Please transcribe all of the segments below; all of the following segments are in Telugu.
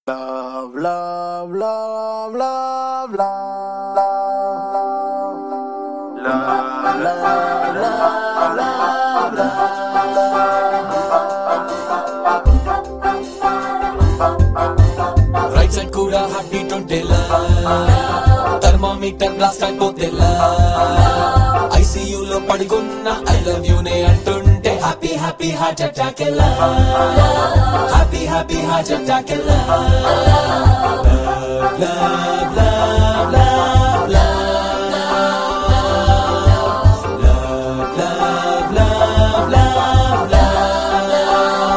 Love, love, love, love, love, love, love, love, love, love, right side కూడా హార్ట్ బీట్ ఉంటేలా థర్మామీటర్ బ్లాస్ట్ అయిపోతేలా ఐసీయూలో పడుకున్న ఐ లవ్ యూ నే అంటుంటే హ్యాపీ హ్యాపీ హార్ట్ అటాక్ ఎలా హ్యాపీ హ్యాపీ హార్ట్ అటాక్ ఎలా love love love love love love love love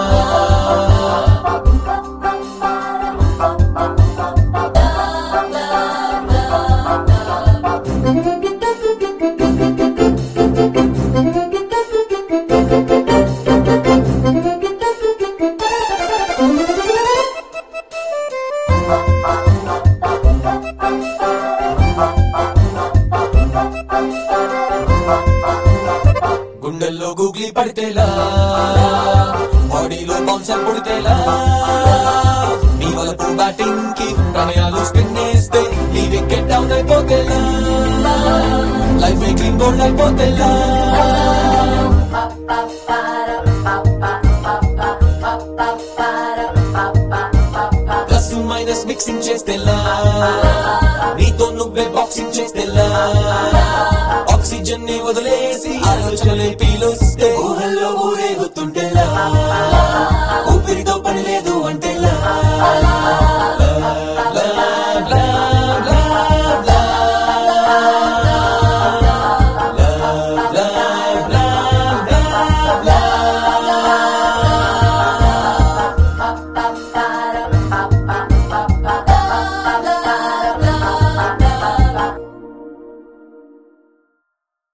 గుండెల్లో గూగ్లీ పడితేలా బాడీలో బౌన్సర్ పుడితేలా నీ వలపు బ్యాటింగ్ కి ప్రణయాలు స్పిన్ చేస్తే నీ వికెట్ డౌన్ అయిపోతేలా లైఫ్ క్లీన్ బోల్డ్ అయిపోతేలా ప్లస్ మైనస్ మిక్సింగ్ చేస్తేలా నీతో నువ్వే బాక్సింగ్ చేస్తేలా ఆక్సిజన్ ని వదిలేసి ఆలోచనలే పీలుస్తే ఊహల్లో ఊరే